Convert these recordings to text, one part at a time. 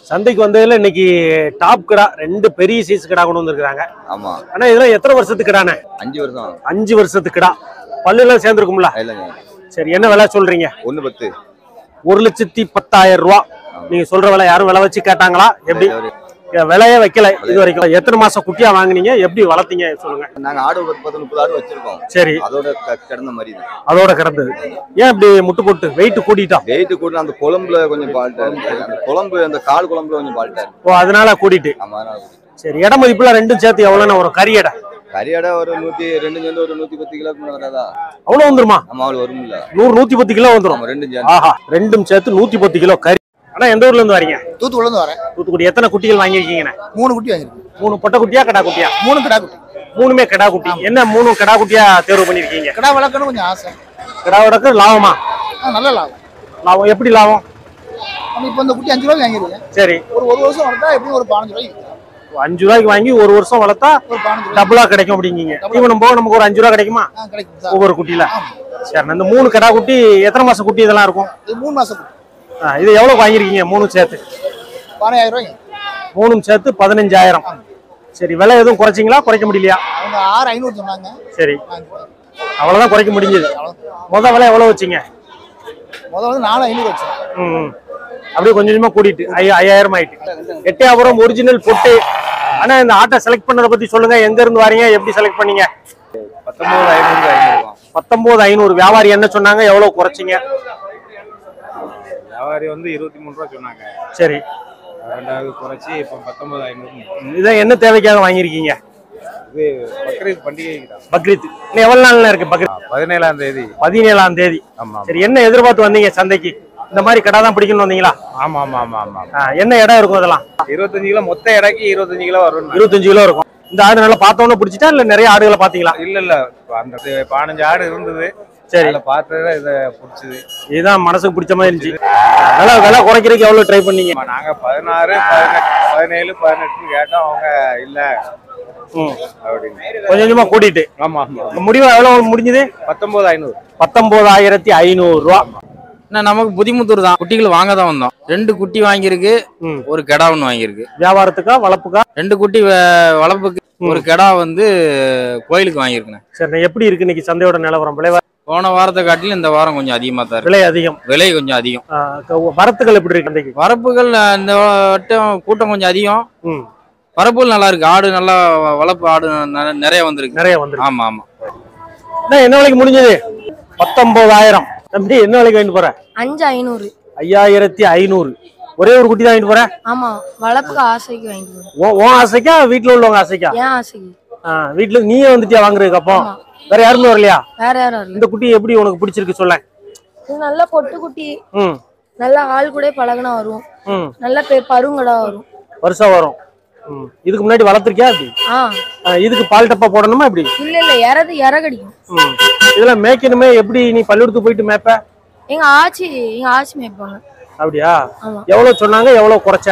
சந்தைக்கு வந்ததுல இன்னைக்கு டாப் கிடா ரெண்டு பெரிய சைஸ் கிடா கொண்டு வந்திருக்காங்க ஆமா ஆனா இதெல்லாம் எத்தனை வருஷத்துக்கு கிடானே அஞ்சு வருஷம் அஞ்சு வருஷத்துக்கு கிடா பல்லு எல்லாம் சேர்ந்துருக்கும்ல இல்லைங்க சரி என்ன விலை சொல்றீங்க ஒண்ணு பத்து ஒரு லட்சத்தி பத்தாயிரம் ரூபா நீங்க சொல்ற விலை யாரும் விலை வச்சு கேட்டாங்களா எப்படி விலையே வைக்கல இது வரைக்கும் எத்தனை மாசம் குட்டியா வாங்குனீங்க எப்படி வளர்த்தீங்க சொல்லுங்க நாங்க ஆடு ஒரு பத்து முப்பது ஆடு வச்சிருக்கோம் சரி அதோட க- கிடந்த மாதிரி தான் அதோட கிடந்தது ஏன் இப்படி முட்டு போட்டு வெயிட் கூட்டிட்டோம் வெயிட் கூட அந்த குழம்புல கொஞ்சம் பால்ட்டா இருக்கு அந்த குழம்பு அந்த கால் குழம்புல கொஞ்சம் பால்ட்டா இருக்கு ஓ அதனால கூட்டிட்டு ஆமா அதனால கூட்டிட்டு. சரி இட மதிப்புல ரெண்டும் சேர்த்து எவ்வளோன்னு வரும் கறி எடை கறியாடை ஒரு நூத்தி ரெண்டு சேர்ந்து ஒரு நூத்தி பத்து கிலோக்கு மேல வராதா அவ்வளோ வந்துருமா நம்ம அவள் வரும்ல நூறு நூத்தி பத்து கிலோ வந்துரும் நம்ம ரெண்டும் சேர்ந்து ஆஹா ரெண்டும் சேர்த்து நூத்தி பத்து கிலோ கறி ஆனா எந்த ஊர்ல இருந்து வரீங்க தூத்துக்குள்ள இருந்து வரேன் தூத்துக்குடி எத்தனை குட்டிகள் வாங்கியிருக்கீங்கண்ணே மூணு குட்டி வாங்கிருக்கு மூணு பொட்டை குட்டியா கடா குட்டியா மூணு கிடா குட்டி மூணுமே கடா குட்டி என்ன மூணு கடா குட்டியா தேர்வு பண்ணிருக்கீங்க கிடா வளர்க்கணும் கொஞ்சம் ஆசை கடாவோடக்கு லாபமா ஆ, நல்ல லாபம் லாபம் எப்படி லாபம் நம்ம இப்போ இந்த குட்டி அஞ்சு ரூபாய்க்கு வாங்கிருக்கேன் சரி ஒரு ஒரு வருஷம் வளர்த்தா எப்படியும் ஒரு பதினஞ்சு ரூபாய்க்கு விற்கலாம். அஞ்சு ரூபாய்க்கு வாங்கி ஒரு வருஷம் வளர்த்தா ஒரு பதினஞ்சு ரூபாய் டபுளா கிடைக்கும் அப்படிங்கீங்க தீவனம் போக நமக்கு ஒரு அஞ்சு ரூபா கிடைக்குமா ஆ கிடைக்கும் சார் ஒவ்வொரு குட்டியில ஆமா. சரி இந்த மூணு கடா குட்டி எத்தனை மாசம் குட்டி இதெல்லாம் இருக்கும் இது மூணு மாசம் குட்டி ஆ, இது எவ்வளவு வாங்கியிருக்கீங்க மூணு சேர்த்து பதினாயிரம் ரூபாய்க்கு மூணும் சேர்த்து பதினஞ்சாயிரம் சரி விலை எதுவும் குறைச்சிங்களா குறைக்க முடியலையா அவங்க ஆறு ஐநூறு சொன்னாங்க சரி வாங்கிட்டேன். அவ்வளவுதான் குறைக்க முடிஞ்சது முத விலை எவ்வளவு வச்சீங்க முதல்ல வந்து நாலு ஐநூறு வச்சேன் ம், ம். அப்படியே கொஞ்சம் கொஞ்சமா கூட்டிட்டு ஐயா ஐயாயிரம் ஆயிட்டு எட்டயபுரம் ஒரிஜினல் பொட்டு ஆனா இந்த ஆட்டை செலக்ட் பண்ணதை பத்தி சொல்லுங்க எங்க இருந்து வாரீங்க எப்படி செலக்ட் பண்ணீங்க பத்தொன்பது ஐநூறு ஐநூறு பத்தொன்பது ஐநூறு வியாபாரி என்ன சொன்னாங்க எவ்வளவு குறைச்சிங்க வியாபாரி வந்து இருபத்தி மூணு ரூபா சொன்னாங்க சரி ரெண்டாவது குறைச்சி இப்போ பத்தொன்பது ஐநூறு இதான் என்ன தேவைக்காக வாங்கியிருக்கீங்க இது பக்ரீத் பண்டிகைக்கு தான் பக்ரீத் இன்னும் எவ்வளவு நாள்ல இருக்கு பக்ரீத் பதினேழாம் தேதி பதினேழாம் தேதி ஆமா சரி என்ன எதிர்பார்த்து வந்தீங்க சந்தைக்கு இந்த மாதிரி கடை தான் பிடிக்கணும்னு வந்தீங்களா ஆமா ஆமா ஆமா ஆமா ஆ, என்ன இடம் இருக்கும் அதெல்லாம் இருபத்தஞ்சு கிலோ மொத்த இடைக்கு இருபத்தஞ்சு கிலோ வரும் இருபத்தஞ்சு கிலோ இருக்கும் இந்த ஆடு நல்லா பார்த்தோன்னு பிடிச்சிட்டா இல்ல நிறைய ஆடுகளை பாத்தீங்களா இல்ல இல்ல அந்த பதினஞ்சு ஆடு இருந்தது சரி அதில் பார்த்தது இதை பிடிச்சது இதுதான் மனசுக்கு பிடிச்ச மாதிரி இருந்துச்சு விலை விலை குறைக்கிறதுக்கு எவ்வளவு ட்ரை பண்ணீங்க ஆமா, நாங்க பதினாறு பதினெட்டு பதினேழு பதினெட்டுன்னு கேட்டோம் அவங்க இல்ல ம். அப்படின்னு கொஞ்சம் கொஞ்சமா கூட்டிட்டு ஆமா ஆமா முடிவு எவ்வளவு முடிஞ்சது பத்தொன்பது ஐநூறு பத்தொன்பதாயிரத்தி ஐநூறு ரூபா அண்ணா, நமக்கு புதிமுத்தூர் தான் குட்டிகள் வாங்க தான் வந்தோம் ரெண்டு குட்டி வாங்கியிருக்கு ம். ஒரு கெடா ஒன்று வாங்கியிருக்கு வியாபாரத்துக்கா வளர்ப்புக்கா ரெண்டு குட்டி வ- வளர்ப்புக்கு ஒரு கெடா வந்து கோயிலுக்கு வாங்கியிருக்குண்ணே சரி எப்படி இருக்கு இன்னைக்கு சந்தையோட நிலவரம் விலை போன வாரத்தை காட்டிலும் இந்த வாரம் கொஞ்சம் அதிகமாக தான் இருக்கு விலை அதிகம் விலை கொஞ்சம் அதிகம் ஆ, க- வரத்துகள் எப்படி இருக்கு சந்தைக்கு வரப்புகள் அஹ், இந்த வட்டம் கூட்டம் கொஞ்சம் அதிகம் ம். வரப்புகள் நல்லா இருக்கு ஆடு நல்லா வ- வளர்ப்பு ஆடு ந- நிறைய வந்திருக்கு நிறைய வந்துருக்கு ஆமா ஆமா அண்ணா, என்ன விலைக்கு முடிஞ்சது பத்தொன்பதாயிரம் தம்பி என்ன விலைக்கு வாங்கிட்டு போற அஞ்சு ஐநூறு ஐயாயிரத்தி ஐநூறு ஒரே ஒரு குட்டி தான் வாங்கிட்டு போற ஆமா வளர்ப்புக்கு ஆசைக்கு வாங்கிட்டு போறேன் உன் உன் ஆசைக்கா வீட்டுல உள்ளவங்க ஆசைக்கா ஏன் ஆசைக்கு ஆ, வீட்டுல நீயே வந்துட்டியா வாங்குறதுக்கு அப்போ ஆமா. வேற யாருமே வரலையா வேற யாரும் வரல இந்த குட்டி எப்படி உனக்கு பிடிச்சிருக்கு சொல்ல இது நல்ல பொட்டு குட்டி ம் நல்ல ஆள் கூட பழகுனா வரும் ம் நல்ல பெ பருங்கடா வரும் வருஷம் வரும் ம் இதுக்கு முன்னாடி வளர்த்துருக்கியா அப்படி ஆ ஆ, இதுக்கு பால் டப்பா போடணுமா எப்படி இல்ல இல்ல இறது இறகடிக்கும் ம் இதெல்லாம் மேய்க்கணுமே எப்படி நீ பள்ளிக்கூடத்து போயிட்டு மேய்ப்ப எங்க ஆச்சி எங்க ஆச்சி மேய்ப்பாங்க அப்படியா ஆமா எவ்வளவு சொன்னாங்க எவ்வளவு குறைச்ச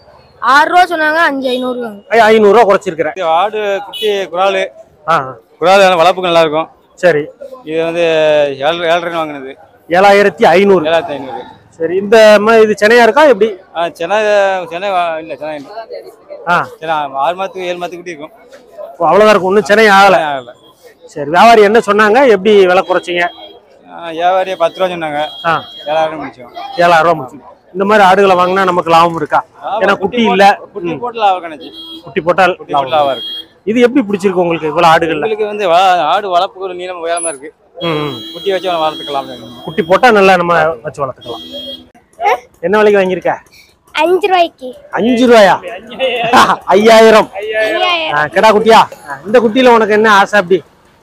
ஆறு ரூபா சொன்னாங்க அஞ்சு ஐநூறு ஐ- ஐநூறு ரூபா குறைச்சிருக்கிறேன் ஆடு குட்டி குரால் ஆ குரால் வளர்ப்புக்கு நல்லா இருக்கும் சரி இது வந்து ஏழரை ஏழரை வாங்கினது ஏழாயிரத்தி ஐநூறு ஏழாயிரத்தி ஐநூறு சரி இந்த ம- இது சென்னையா இருக்கா எப்படி ஆ சென்னை சென்னை வா- இல்ல சென்னை இல்ல. ஆ சென்னை ஆறு மாதத்துக்கு ஏழு மாதத்துக்கு குட்டி இருக்கும் ஓ, அவ்வளவுதான் இருக்கும் இன்னும் சென்னை ஆகல சென்னை ஆகல சரி வியாபாரி என்ன சொன்னாங்க எப்படி விலை குறைச்சிங்க ஆ, வியாபாரியை பத்து ரூபா சொன்னாங்க ஆ ஏழாயிரம் முடிச்சோம் ஏழாயிரம் ரூபா முடிச்சு இந்த மாதிரி ஆடுகளை வாங்கினா நமக்கு லாபம் இருக்கா ஏன்னா குட்டி இல்ல குட்டி ம். போட்டு லாபம் கணச்சு குட்டி போட்டால் குட்டி போட்டு லாபம். லாபம் இருக்கு இது எப்படி பிடிச்சிருக்கு உங்களுக்கு இவ்வளவு ஆடுகள்ல உங்களுக்கு வந்து வ- ஆடு வளர்ப்புக்கு ஒரு நீளம் உயரமா இருக்கு ம், ம். குட்டி வச்சு வளர்த்துக்கலாம் குட்டி போட்டா நல்லா நம்ம வச்சு வளர்த்துக்கலாம் என்ன விலைக்கு வாங்கியிருக்க அஞ்சு ரூபாய்க்கு அஞ்சு ரூபாயா ஐயாயிரம் ஆ, கிடா குட்டியா ஆ, இந்த குட்டியில உனக்கு என்ன ஆசை அப்படி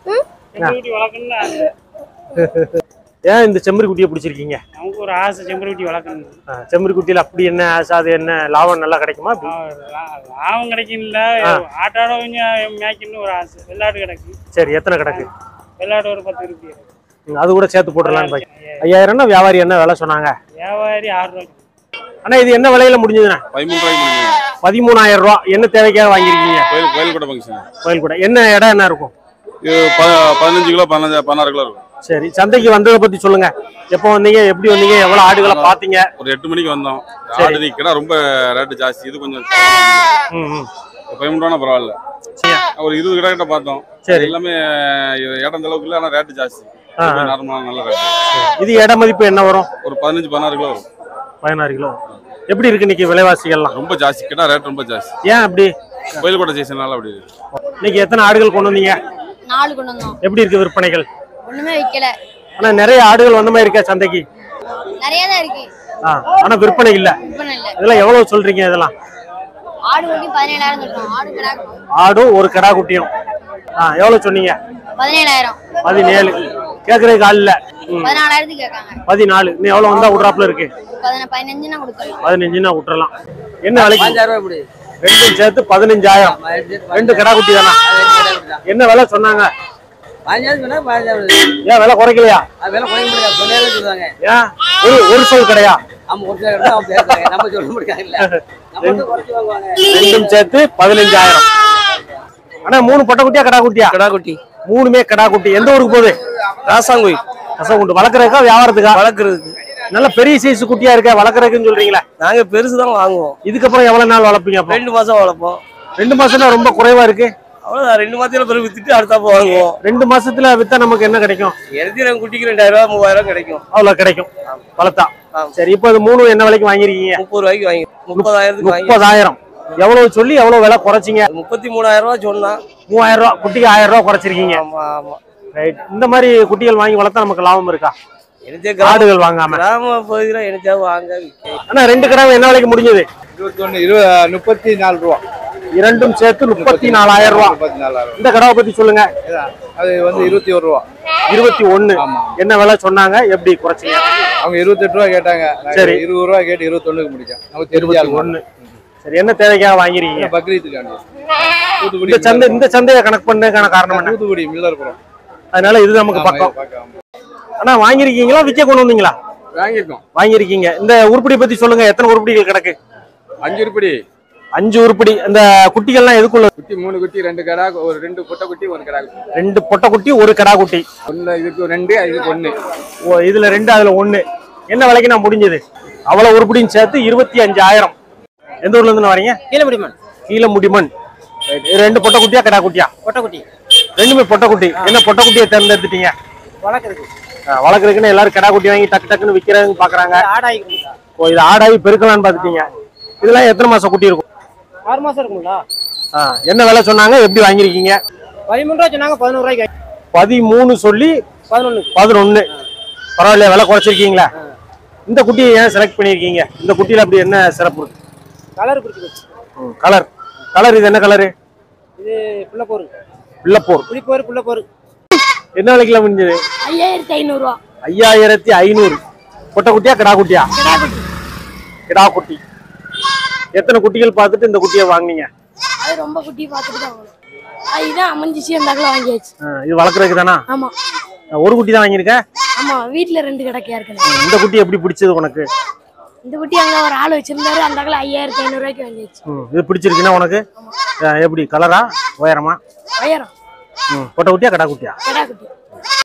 ஏன் இந்த செம்மறி குட்டியை பிடிச்சிருக்கீங்க நமக்கு ஒரு ஆசை செம்பருத்தி வளர்க்கணும் ஆ, செம்மறி குட்டியில அப்படி என்ன ஆசை அது என்ன லாபம் நல்லா கிடைக்குமா அப்படி? லா- லாபம் கிடைக்கும்ல ஆ. ஆட்டோட கொஞ்சம் மேய்க்கணும்னு ஒரு ஆசை வெள்ளாடு கிடக்கு சரி எத்தனை கிடக்கு வெள்ளாடு ஒரு பத்து இருக்கு ம், அது கூட சேர்த்து போட்டுடலான்னு பாக்கி ஐயாயிரம்னா வியாபாரி என்ன விலை சொன்னாங்க வியாபாரி ஆறு ரூபாய்க்கு ஆனா இது என்ன விலையில முடிஞ்சதுண்ணே பதிமூணு ரூபாய்க்கு முடிஞ்சது பதிமூணாயிரம் ரூபா என்ன தேவைக்காக வாங்கியிருக்கீங்க கோயில் கோயில் கூட ஃபங்க்ஷன் கோயில் கூட என்ன இடம் என்ன இருக்கும் இது ப- பதினஞ்சு கிலோ பதினஞ்சு பதினாறு கிலோ இருக்கும் சரி சந்தைக்கு வந்ததை பத்தி சொல்லுங்க எப்போ வந்தீங்க எப்படி வந்தீங்க எவ்வளவு ஆடுகளை பாத்தீங்க ஒரு எட்டு மணிக்கு வந்தோம் சரி. ஆடு நிற்கிறா ரொம்ப ரேட்டு ஜாஸ்தி இது கொஞ்சம் ம், ம். பயமுடான பரவாயில்ல சரி. ஒரு இருபது கடை கிட்ட பார்த்தோம் சரி எல்லாமே இடம் அளவுக்கு இல்லை ஆனால் ரேட்டு ஜாஸ்தி ஆ, ஆ. நார்மலான நல்ல ரேட்டு இது இட மதிப்பு என்ன வரும் ஒரு பதினஞ்சு பதினாறு கிலோ வரும் பதினாறு கிலோ எப்படி இருக்கு இன்னைக்கு விலைவாசிகள்லாம் ரொம்ப ஜாஸ்தி கிட்ட ரேட் ரொம்ப ஜாஸ்தி ஏன் அப்படி கோயில் கூட சீசனால அப்படி இருக்கு இன்னைக்கு எத்தனை ஆடுகள் கொண்டு வந்தீங்க நாலு கொண்டு வந்தோம் எப்படி இருக்கு விற்பனைகள் ஒண்ணுமே வைக்கல ஆனா நிறைய ஆடுகள் வந்த மாதிரி இருக்கா சந்தைக்கு நிறைய தான் இருக்கு ஆ, ஆனா விற்பனை இல்ல விற்பனை இல்ல இதெல்லாம் எவ்வளவு சொல்றீங்க இதெல்லாம் ஆடு வண்டி பதினேழாயிரம் சொல்றோம் ஆடு கிடாக்கும் ஆடும் ஒரு கடா குட்டியும் ஆ எவ்வளவு சொன்னீங்க பதினேழாயிரம் பதினேழு கேக்குறதுக்கு ஆள் இல்ல ம், பதினாலாயிரத்துக்கு கேட்காங்க பதினாலு இன்னும் எவ்வளவு வந்தா விட்றாப்புல இருக்கு பதின பதினஞ்சுனா கொடுத்துடலாம் பதினஞ்சுன்னா விட்டுறலாம் என்ன விலைக்கு பாஞ்சாயிரம் ரூபாய் இப்படி ரெண்டும் சேர்த்து பதினஞ்சாயிரம் ரெண்டு கடா குட்டி தானா என்ன விலை சொன்னாங்க பாஞ்சாயிரம் சொன்னா பாஞ்சாயிரம் ஏன் விலை குறைக்கலையா அது வேலை குறைக்க முடியாது சொன்னாலே சொல்லுவாங்க ஏன் ஒரு ஒரு சொல் கடையா ஆமா ஒரு சில இடத்துல அவங்க பேசுறாங்க நம்ம சொல்ல முடியாது இல்ல நம்ம வந்து குறைச்சு வாங்குவாங்க ரெண்டும் சேர்த்து பதினஞ்சாயிரம் ஆனா மூணு பொட்டை குட்டியா கடா குட்டியா கடா குட்டி மூணுமே கடா குட்டி எந்த ஊருக்கு போகுது ராசாங்குடி கசகுண்டு வளர்க்குறதுக்கா வியாபாரத்துக்கா வளர்க்குறதுக்கு நல்ல பெரிய சைஸ் குட்டியா இருக்க வளர்க்குறதுக்குன்னு சொல்றீங்களா நாங்க பெருசு தான் வாங்குவோம் இதுக்கப்புறம் எவ்வளவு நாள் வளர்ப்பீங்க அப்போ ரெண்டு மாசம் வளர்ப்போம் ரெண்டு மாசம்னா ரொம்ப குறைவா இருக்கு அவ்வளவுதான் ரெண்டு மாசத்துல பிறகு வித்துட்டு அடுத்தாப்ப வாங்குவோம் ரெண்டு மாசத்துல வித்தா நமக்கு என்ன கிடைக்கும் இறச்சி ரெண்டு குட்டிக்கு ரெண்டாயிரம் ரூபாய் மூவாயிரம் கிடைக்கும் அவ்வளவு கிடைக்கும் வளர்த்தா ஆமா. சரி இப்போ இது மூணு என்ன விலைக்கு வாங்கிருக்கீங்க முப்பது ரூபாய்க்கு வாங்கி முப்பதாயிரத்துக்கு வாங்கி முப்பதாயிரம் எவ்வளவு சொல்லி எவ்வளவு விலை குறைச்சிங்க முப்பத்தி மூணாயிரம் ரூபாய் சொன்னா மூவாயிரம் ரூபாய் குட்டிக்கு ஆயிரம் ரூபாய் குறைச்சிருக்கீங்க ஆமா ஆமா ரைட் இந்த மாதிரி குட்டிகள் வாங்கி வளர்த்தா நமக்கு லாபம் இருக்கா எனச்சே கிராம ஆடுகள் வாங்காம கிராம பகுதியில எனச்சா வாங்க விக்க ஆனா ரெண்டு கடை என்ன விலைக்கு முடிஞ்சது இருபத்தொன்னு இரு முப்பத்தி நாலு ரூபா இரண்டும் சேர்த்து முப்பத்தி நாலாயிரம் ரூபாய் முப்பத்தி நாலாயிரம் இந்த கடாவை பத்தி சொல்லுங்க அது வந்து இருபத்தி ஒரு ரூபா இருபத்தி ஒண்ணு ஆமா என்ன விலை சொன்னாங்க எப்படி குறைச்சிங்க அவங்க இருபத்தெட்டு ரூபா கேட்டாங்க நாங்க சரி. இருபது ரூபா கேட்டு இருபத்தொன்னுக்கு முடிச்சோம் நமக்கு தெரிஞ்ச இருபத்தி ஆள் ஒண்ணு சரி என்ன தேவைக்காக வாங்கிருக்கீங்க பக்ரீத்துக்காண்டி தூத்துக்குடி இந்த சந்தை இந்த சந்தையை கணக்கு பண்ணதுக்கான காரணம் என்ன தூத்துக்குடி மில்லர்புரம் அதனால இது நமக்கு பக்கம் ஆனா வாங்கிருக்கீங்களா விற்க கொண்டு வந்தீங்களா வாங்கியிருக்கோம் வாங்கிருக்கீங்க இந்த உருப்படி பத்தி சொல்லுங்க எத்தனை உருப்படிகள் கிடக்கு அஞ்சு உருப்படி அஞ்சு உருப்படி இந்த குட்டிகள்லாம் எதுக்குள்ள குட்டி மூணு குட்டி ரெண்டு கடா ஒரு ரெண்டு பொட்டை குட்டி ஒரு கடா குட்டி ரெண்டு பொட்டை குட்டி ஒரு கடா குட்டி ஒன்று இதுக்கு ரெண்டு இதுக்கு ஒன்று ஓ இதுல ரெண்டு அதுல ஒண்ணு என்ன விலைக்கு நான் முடிஞ்சது அவ்வளவு உருப்படியும் சேர்த்து இருபத்தி அஞ்சாயிரம் எந்த ஊர்ல இருந்து வரீங்க கீழே முடியுமா கீழே முடிமன் இது ரெண்டு பொட்டை குட்டியா கடா குட்டியா கொட்டை குட்டி ரெண்டுமே பொட்டை குட்டி என்ன பொட்டை குட்டியை தேர்ந்தெடுத்துட்டீங்க வளர்க்குறதுக்கு ஆ, வளர்க்குறதுக்குன்னு எல்லாரும் கடா குட்டி வாங்கி டக்கு டக்குன்னு விற்கிறதுன்னு பாக்குறாங்க ஆடாய்க்கு ஓ இது ஆடாகி பெருக்கலாம்னு பாத்துட்டீங்க இதெல்லாம் எத்தனை மாசம் குட்டி இருக்கும் ஆறு மாசம் இருக்குங்களா ஆ, என்ன விலை சொன்னாங்க எப்படி வாங்கிருக்கீங்க பதிமூணு ரூபா சொன்னாங்க பதினோரு ரூபாய்க்கு பதிமூணு சொல்லி பதினொன்று பதினொன்னு பரவாயில்ல விலை குறைச்சிருக்கீங்களா இந்த குட்டியை ஏன் செலக்ட் பண்ணிருக்கீங்க இந்த குட்டியில அப்படி என்ன சிறப்பு இருக்கு கலர் பிடிச்சி கலர் கலர் இது என்ன கலரு இது புள்ளப்போரு வெள்ளப்போர் புளிப்போரு புள்ளப்போரு என்ன விலைக்குல முடிஞ்சது ஐயாயிரத்தி ஐநூறுரூவா ஐயாயிரத்தி ஐநூறு கொட்டை குட்டியா கிடா குட்டியா கிடா குட்டி எத்தனை குட்டிகள் பார்த்துட்டு இந்த குட்டியை வாங்குனீங்க அது ரொம்ப குட்டி பார்த்துட்டு தான் வாங்கணும் அது இதான் அமைஞ்சிச்சு அந்த அகல வாங்கியாச்சு ஆ, இது வளர்க்குறதுக்கு தானா ஆமா ஒரு குட்டி தான் வாங்கியிருக்க ஆமா வீட்டுல ரெண்டு கிடக்கையா இருக்கு இந்த குட்டி எப்படி பிடிச்சது உனக்கு இந்த குட்டி அங்க ஒரு ஆள் வச்சிருந்தாரு அந்த அகல ஐயாயிரத்தி ஐநூறுரூவாய்க்கு வாங்கியாச்சு ம், இது பிடிச்சிருக்குன்னா உனக்கு ஆ, எப்படி கலரா உயரமா உயரம் ம், கொட்டை குட்டியா கடா குட்டியா கிடா குட்டி